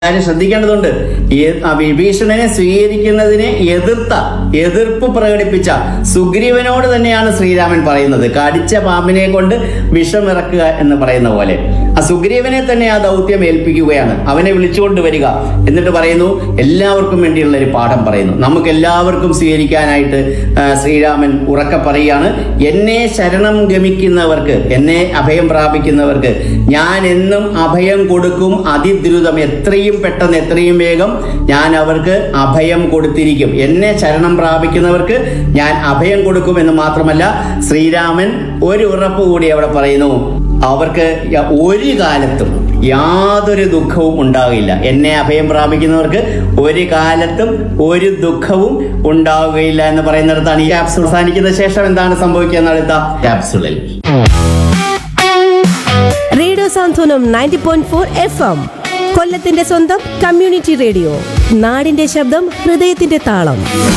കാര്യം ശ്രദ്ധിക്കേണ്ടതുണ്ട് ഈ ആ വിഭീഷണനെ സ്വീകരിക്കുന്നതിനെ എതിർത്ത എതിർപ്പ് പ്രകടിപ്പിച്ച സുഗ്രീവനോട് തന്നെയാണ് ശ്രീരാമൻ പറയുന്നത് കടിച്ച പാമ്പിനെ കൊണ്ട് വിഷമിറക്കുക എന്ന് പറയുന്ന പോലെ ആ സുഗ്രീവനെ തന്നെ ആ ദൗത്യം ഏൽപ്പിക്കുകയാണ് അവനെ വിളിച്ചുകൊണ്ട് വരിക എന്നിട്ട് പറയുന്നു എല്ലാവർക്കും വേണ്ടിയുള്ള ഒരു പാഠം പറയുന്നു നമുക്ക് എല്ലാവർക്കും സ്വീകരിക്കാനായിട്ട് ആ, ശ്രീരാമൻ ഉറക്കെ പറയുകയാണ് എന്നെ ശരണം ഗമിക്കുന്നവർക്ക് എന്നെ അഭയം പ്രാപിക്കുന്നവർക്ക് ഞാൻ എന്നും അഭയം കൊടുക്കും അതിദ്രുതം എത്രയും പെട്ടെന്ന് എത്രയും വേഗം ഞാൻ അവർക്ക് അഭയം കൊടുത്തിരിക്കും എന്നെ ശരണം പ്രാപിക്കുന്നവർക്ക് ഞാൻ അഭയം കൊടുക്കും എന്ന് മാത്രമല്ല ശ്രീരാമൻ ഒരു ഉറപ്പ് കൂടി അവിടെ പറയുന്നു അവർക്ക് യ- ഒരു കാലത്തും യാതൊരു ദുഃഖവും ഉണ്ടാകില്ല എന്നെ അഭയം പ്രാപിക്കുന്നവർക്ക് ഒരു കാലത്തും ഒരു ദുഃഖവും ഉണ്ടാവുകയില്ല എന്ന് പറയുന്നിടത്താണ് ഈ ക്യാപ്സുൾ അവസാനിക്കുന്ന ശേഷം എന്താണ് സംഭവിക്കുക എന്ന് അടുത്ത ക്യാപ്സുളിൽ radio Santhwanam ninety point four F M കൊല്ലത്തിന്റെ സ്വന്തം കമ്മ്യൂണിറ്റി റേഡിയോ നാടിന്റെ ശബ്ദം ഹൃദയത്തിന്റെ താളം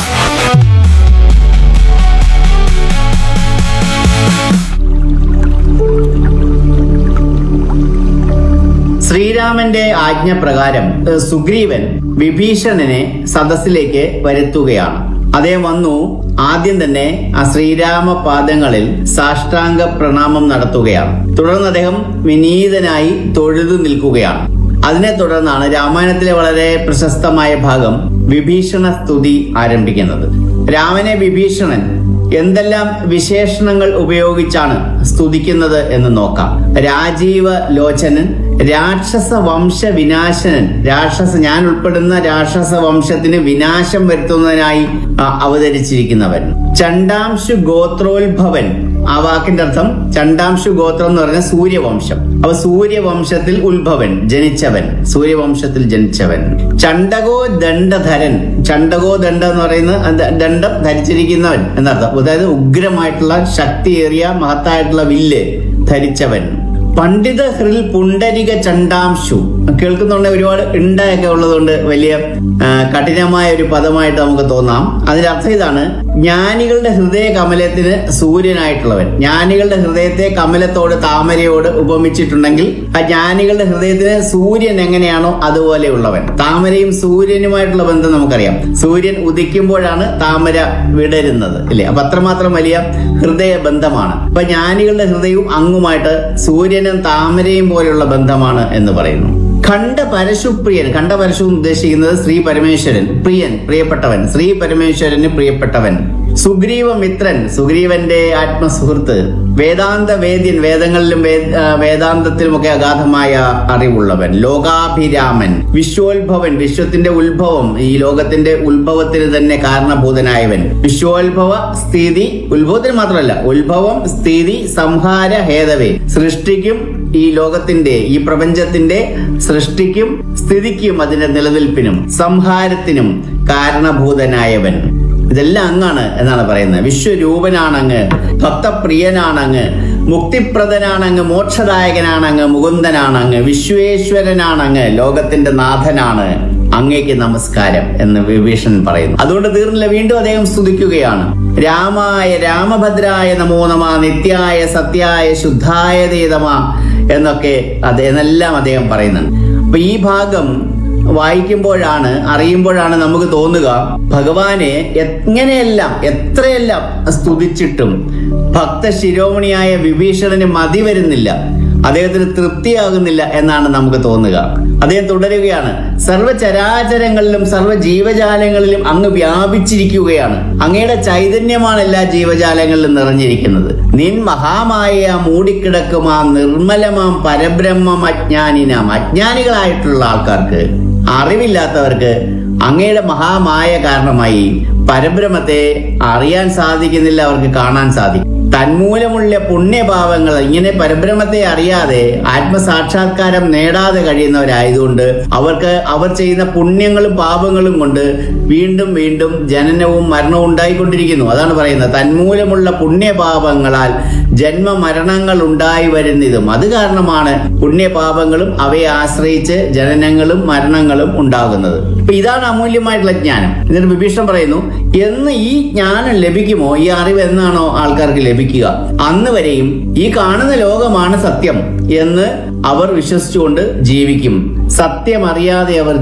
ശ്രീരാമന്റെ ആജ്ഞ പ്രകാരം ഏഹ്, സുഗ്രീവൻ വിഭീഷണനെ സദസ്സിലേക്ക് വരുത്തുകയാണ് അദ്ദേഹം വന്നു ആദ്യം തന്നെ ആ ശ്രീരാമ പാദങ്ങളിൽ സാഷ്ടാംഗ പ്രണാമം നടത്തുകയാണ് തുടർന്ന് അദ്ദേഹം വിനീതനായി തൊഴുതു നിൽക്കുകയാണ് അതിനെ തുടർന്നാണ് രാമായണത്തിലെ വളരെ പ്രശസ്തമായ ഭാഗം വിഭീഷണ സ്തുതി ആരംഭിക്കുന്നത് രാമനെ വിഭീഷണൻ എന്തെല്ലാം വിശേഷണങ്ങൾ ഉപയോഗിച്ചാണ് സ്തുതിക്കുന്നത് എന്ന് നോക്കാം രാജീവ ലോചനൻ രാക്ഷസ വംശ വിനാശനൻ രാക്ഷസ ഞാൻ ഉൾപ്പെടുന്ന രാക്ഷസ വംശത്തിന് വിനാശം വരുത്തുന്നതിനായി ആ, അവതരിച്ചിരിക്കുന്നവൻ ചണ്ടാംശു ഗോത്രോത്ഭവൻ ആ വാക്കിന്റെ അർത്ഥം ചണ്ടാംശു ഗോത്രം എന്ന് പറഞ്ഞ സൂര്യവംശം അപ്പൊ സൂര്യവംശത്തിൽ ഉത്ഭവൻ ജനിച്ചവൻ സൂര്യവംശത്തിൽ ജനിച്ചവൻ ചണ്ടകോ ദണ്ഡധരൻ ചണ്ടകോ ദണ്ഡ എന്ന് പറയുന്ന ദ- ദണ്ഡം ധരിച്ചിരിക്കുന്നവൻ എന്നർത്ഥം അതായത് ഉഗ്രമായിട്ടുള്ള ശക്തിയേറിയ മഹത്തായിട്ടുള്ള വില്ല് ധരിച്ചവൻ പണ്ഡിത ഹൃൽ പുണ്ടരിക ചണ്ടാംശു കേൾക്കുന്നുണ്ടെ ഒരുപാട് ഇണ്ടയൊക്കെ ഉള്ളതുകൊണ്ട് വലിയ ആ, കഠിനമായ ഒരു പദമായിട്ട് നമുക്ക് തോന്നാം അതിന്റെ അർത്ഥം ഇതാണ് ജ്ഞാനികളുടെ ഹൃദയ കമലത്തിന് സൂര്യനായിട്ടുള്ളവൻ ജ്ഞാനികളുടെ ഹൃദയത്തെ കമലത്തോട് താമരയോട് ഉപമിച്ചിട്ടുണ്ടെങ്കിൽ ആ ജ്ഞാനികളുടെ ഹൃദയത്തിന് സൂര്യൻ എങ്ങനെയാണോ അതുപോലെയുള്ളവൻ താമരയും സൂര്യനുമായിട്ടുള്ള ബന്ധം നമുക്കറിയാം സൂര്യൻ ഉദിക്കുമ്പോഴാണ് താമര വിടരുന്നത് ഇല്ലേ അപ്പൊ അത്രമാത്രം വലിയ ഹൃദയ ബന്ധമാണ് അപ്പൊ ജ്ഞാനികളുടെ ഹൃദയവും അങ്ങുമായിട്ട് സൂര്യനും താമരയും പോലെയുള്ള ബന്ധമാണ് എന്ന് പറയുന്നു ഖണ്ഡ പരശുപ്രിയൻ ഖണ്ഡ പരശു എന്ന് ഉദ്ദേശിക്കുന്നത് ശ്രീ പരമേശ്വരൻ പ്രിയൻ പ്രിയപ്പെട്ടവൻ ശ്രീ പരമേശ്വരന് പ്രിയപ്പെട്ടവൻ സുഗ്രീവ മിത്രൻ സുഗ്രീവന്റെ ആത്മസുഹൃത്ത് വേദാന്ത വേദ്യൻ വേദങ്ങളിലും വേ- ആ, വേദാന്തത്തിലുമൊക്കെ അഗാധമായ അറിവുള്ളവൻ ലോകാഭിരാമൻ വിശ്വോത്ഭവൻ വിശ്വത്തിന്റെ ഉത്ഭവം ഈ ലോകത്തിന്റെ ഉത്ഭവത്തിന് തന്നെ കാരണഭൂതനായവൻ വിശ്വോത്ഭവ സ്ഥിതി ഉത്ഭവത്തിന് മാത്രമല്ല ഉത്ഭവം സ്ഥിതി സംഹാര ഹേതവേ സൃഷ്ടിക്കും ഈ ലോകത്തിന്റെ ഈ പ്രപഞ്ചത്തിന്റെ സൃഷ്ടിക്കും സ്ഥിതിക്കും അതിന്റെ നിലനിൽപ്പിനും സംഹാരത്തിനും കാരണഭൂതനായവൻ ഇതെല്ലാം അങ്ങാണ് എന്നാണ് പറയുന്നത് വിശ്വരൂപനാണങ്ങ് ഭക്തപ്രിയനാണങ്ങ് മുക്തിപ്രദനാണങ്ങ് മോക്ഷദായകനാണങ്ങ് മുകുന്ദനാണങ്ങ് വിശ്വേശ്വരനാണങ്ങ് ലോകത്തിന്റെ നാഥനാണ് അങ്ങേക്ക് നമസ്കാരം എന്ന് വിഭീഷണൻ പറയുന്നു അതുകൊണ്ട് തീർന്നില്ല വീണ്ടും അദ്ദേഹം സ്തുതിക്കുകയാണ് രാമായ രാമഭദ്രായ നമോ നമ നിത്യായ സത്യായ ശുദ്ധായ ദേതമ എന്നൊക്കെ അദ്ദേഹം അദ്ദേഹം പറയുന്നുണ്ട് അപ്പൊ ഈ ഭാഗം വായിക്കുമ്പോഴാണ് അറിയുമ്പോഴാണ് നമുക്ക് തോന്നുക ഭഗവാനെ എങ്ങനെയെല്ലാം എത്രയെല്ലാം സ്തുതിച്ചിട്ടും ഭക്ത ശിരോമണിയായ വിഭീഷണന് മതി വരുന്നില്ല അദ്ദേഹത്തിന് തൃപ്തിയാകുന്നില്ല എന്നാണ് നമുക്ക് തോന്നുക അദ്ദേഹം തുടരുകയാണ് സർവ്വചരാചരങ്ങളിലും സർവ്വ ജീവജാലങ്ങളിലും അങ്ങ് വ്യാപിച്ചിരിക്കുകയാണ് അങ്ങയുടെ ചൈതന്യമാണ് എല്ലാ ജീവജാലങ്ങളിലും നിറഞ്ഞിരിക്കുന്നത് നിൻ മഹാമായ മൂടിക്കിടക്കും ആ നിർമ്മലമാം പരബ്രഹ്മം അജ്ഞാനിനാം അജ്ഞാനികളായിട്ടുള്ള ആൾക്കാർക്ക് അറിവില്ലാത്തവർക്ക് അങ്ങയുടെ മഹാമായ കാരണമായി പരബ്രഹ്മത്തെ അറിയാൻ സാധിക്കുന്നില്ല അവർക്ക് കാണാൻ സാധിക്കും തന്മൂലമുള്ള പുണ്യഭാവങ്ങൾ ഇങ്ങനെ പരബ്രഹ്മത്തെ അറിയാതെ ആത്മസാക്ഷാത്കാരം നേടാതെ കഴിയുന്നവരായതുകൊണ്ട് അവർക്ക് അവർ ചെയ്യുന്ന പുണ്യങ്ങളും പാപങ്ങളും കൊണ്ട് വീണ്ടും വീണ്ടും ജനനവും മരണവും ഉണ്ടായിക്കൊണ്ടിരിക്കുന്നു അതാണ് പറയുന്നത് തന്മൂലമുള്ള പുണ്യപാപങ്ങളാൽ ജന്മ മരണങ്ങൾ ഉണ്ടായി വരുന്നതും അത് കാരണമാണ് പുണ്യപാപങ്ങളും അവയെ ആശ്രയിച്ച് ജനനങ്ങളും മരണങ്ങളും ഉണ്ടാകുന്നത് അപ്പൊ ഇതാണ് അമൂല്യമായിട്ടുള്ള ജ്ഞാനം എന്നിട്ട് വിഭീഷണൻ പറയുന്നു എന്ന് ഈ ജ്ഞാനം ലഭിക്കുമോ ഈ അറിവ് എന്നാണോ ആൾക്കാർക്ക് ലഭിക്കുക അന്ന് വരെയും ഈ കാണുന്ന ലോകമാണ് സത്യം എന്ന് അവർ വിശ്വസിച്ചുകൊണ്ട് ജീവിക്കും സത്യമറിയാതെ അവർ